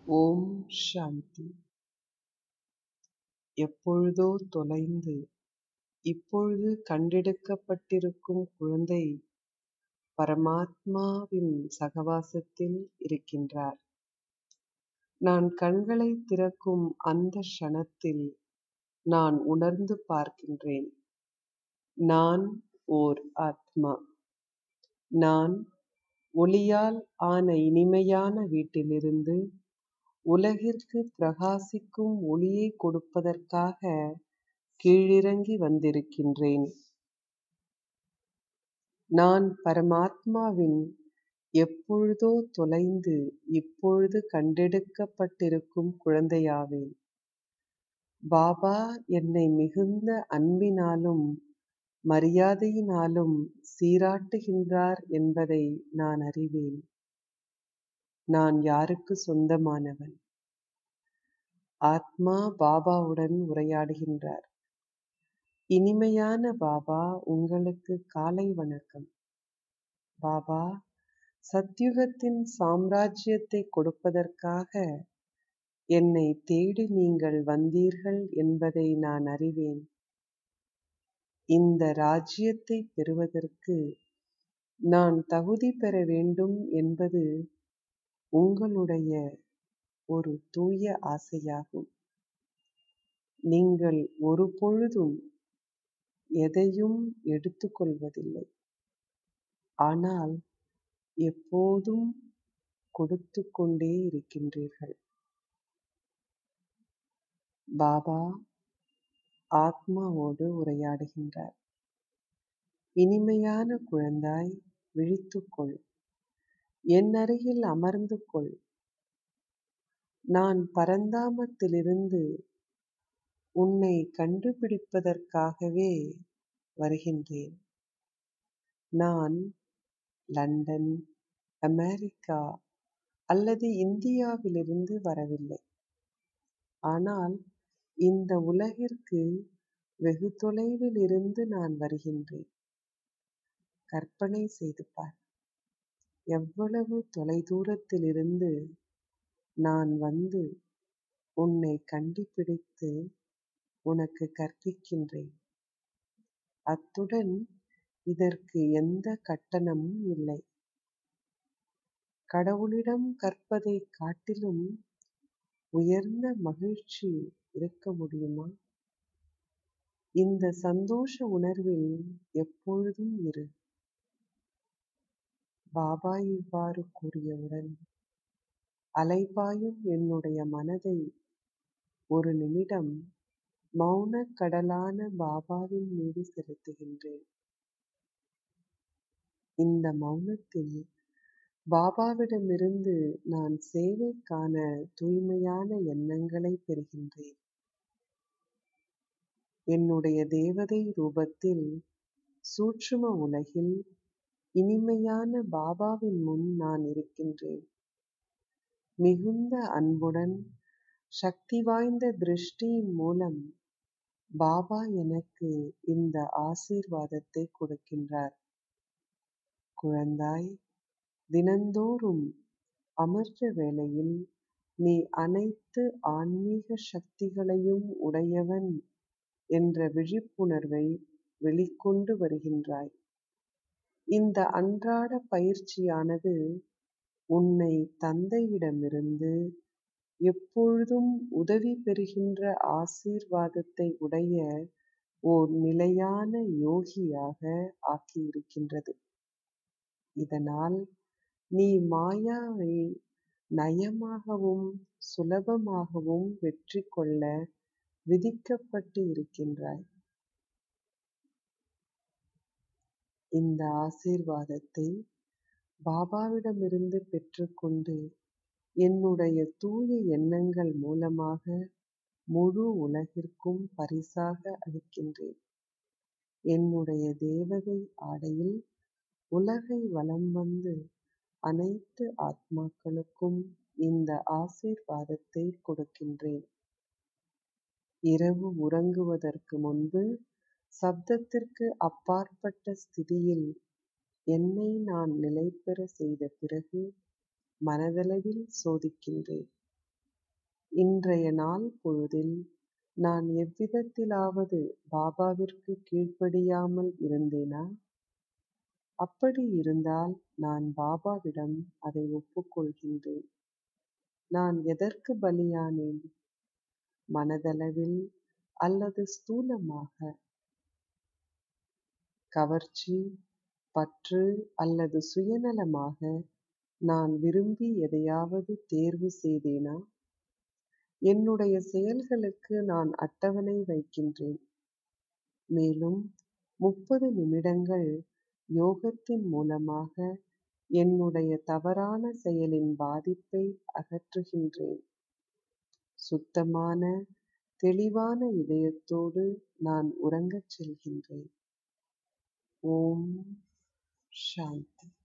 ஓம் சாந்தி எப்பொழுதோ தொலைந்து இப்பொழுது கண்டெடுக்கப்பட்டிருக்கும் குழந்தை பரமாத்மாவின் சகவாசத்தில் இருக்கின்றார் நான் கண்களை திறக்கும் அந்த க்ஷணத்தில் நான் உணர்ந்து பார்க்கின்றேன் நான் ஓர் ஆத்மா நான் ஒளியால் ஆன இனிமையான வீட்டிலிருந்து உலகிற்கு பிரகாசிக்கும் ஒளியை கொடுப்பதற்காக கீழிறங்கி வந்திருக்கின்றேன் நான் பரமாத்மாவின் எப்பொழுதோ தொலைந்து இப்பொழுது கண்டெடுக்கப்பட்டிருக்கும் குழந்தையாவேன் பாபா என்னை மிகுந்த அன்பினாலும் மரியாதையினாலும் சீராட்டுகின்றார் என்பதை நான் அறிவேன் நான் யாருக்கு சொந்தமானவன் ஆத்மா பாபாவுடன் உரையாடுகின்றார் இனிமையான பாபா உங்களுக்கு காலை வணக்கம் பாபா சத்யுகத்தின் சாம்ராஜ்யத்தை கொடுப்பதற்காக என்னை தேடி நீங்கள் வந்தீர்கள் என்பதை நான் அறிவேன் இந்த ராஜ்யத்தை பெறுவதற்கு நான் தகுதி பெற வேண்டும் என்பது உங்களுடைய ஒரு தூய ஆசையாகும் நீங்கள் ஒரு பொழுதும் எதையும் எடுத்துக்கொள்வதில்லை ஆனால் எப்போதும் கொடுத்து கொண்டே இருக்கின்றீர்கள் பாபா ஆத்மாவோடு உரையாடுகின்றார் இனிமையான குழந்தாய் விழித்துக்கொள் என் அருகில் அமர்ந்து கொள் நான் பரந்தாமத்திலிருந்து உன்னை கண்டுபிடிப்பதற்காகவே வருகின்றேன் நான் லண்டன் அமெரிக்கா அல்லது இந்தியாவிலிருந்து வரவில்லை ஆனால் இந்த உலகிற்கு வெகு தொலைவில் இருந்து நான் வருகின்றேன் கற்பனை செய்து பார் எவ்வளவு தொலைதூரத்திலிருந்து நான் வந்து உன்னை கண்டுபிடித்து உனக்கு கற்பிக்கின்றேன் அத்துடன் இதற்கு எந்த கட்டணமும் இல்லை கடவுளிடம் கற்பதை காட்டிலும் உயர்ந்த மகிழ்ச்சி இருக்க முடியுமா இந்த சந்தோஷ உணர்வில் எப்பொழுதும் இரு பாபா இவ்வாறு கூறியவுடன் அலைபாயும் என்னுடைய மனதை ஒரு நிமிடம் மௌன கடலான பாபாவின் மீது செலுத்துகின்றேன் இந்த மௌனத்தில் பாபாவிடமிருந்து நான் சேவைக்கான தூய்மையான எண்ணங்களை பெறுகின்றேன் என்னுடைய தேவதை ரூபத்தில் சூட்சும உலகில் இனிமையான பாபாவின் முன் நான் இருக்கின்றேன் மிகுந்த அன்புடன் சக்தி வாய்ந்த திருஷ்டியின் மூலம் பாபா எனக்கு இந்த ஆசீர்வாதத்தை கொடுக்கின்றார் குழந்தாய் தினந்தோறும் அமர்ந்த வேளையில் நீ அனைத்து ஆன்மீக சக்திகளையும் உடையவன் என்ற விழிப்புணர்வை வெளிக்கொண்டு வருகின்றாய் இந்த அன்றாட பயிற்சியானது உன்னை தந்தையிடமிருந்து எப்பொழுதும் உதவி பெறுகின்ற ஆசீர்வாதத்தை உடைய ஓர் நிலையான யோகியாக ஆக்கியிருக்கின்றது இதனால் நீ மாயாவை நயமாகவும் சுலபமாகவும் வெற்றி கொள்ள விதிக்கப்பட்டு இருக்கின்றாய் இந்த ஆசீர்வாதத்தை பாபாவிடமிருந்து பெற்றுக்கொண்டு என்னுடைய தூய எண்ணங்கள் மூலமாக முழு உலகிற்கும் பரிசாக அளிக்கின்றேன் என்னுடைய தேவதை ஆடையில் உலகை வலம் வந்து அனைத்து ஆத்மாக்களுக்கும் இந்த ஆசீர்வாதத்தை கொடுக்கின்றேன் இரவு உறங்குவதற்கு முன்பு சப்தத்திற்கு அப்பாற்பட்ட ஸ்திதியில் என்னை நான் நிலைபெற செய்த பிறகு மனதளவில் சோதிக்கின்றேன் இன்றைய நாள் பொழுதில் நான் எவ்விதத்திலாவது பாபாவிற்கு கீழ்ப்படியாமல் இருந்தேனா அப்படி இருந்தால் நான் பாபாவிடம் அதை ஒப்புக்கொள்கின்றேன் நான் எதற்கு பலியானேன் மனதளவில் அல்லது ஸ்தூலமாக கவர்ச்சி பற்று அல்லது சுயநலமாக நான் விரும்பி எதையாவது தேர்வு செய்தேனா என்னுடைய செயல்களுக்கு நான் அட்டவணை வைக்கின்றேன் மேலும் முப்பது நிமிடங்கள் யோகத்தின் மூலமாக என்னுடைய தவறான செயலின் பாதிப்பை அகற்றுகின்றேன் சுத்தமான தெளிவான இதயத்தோடு நான் உறங்கச் செல்கின்றேன் ஓம் சாந்தி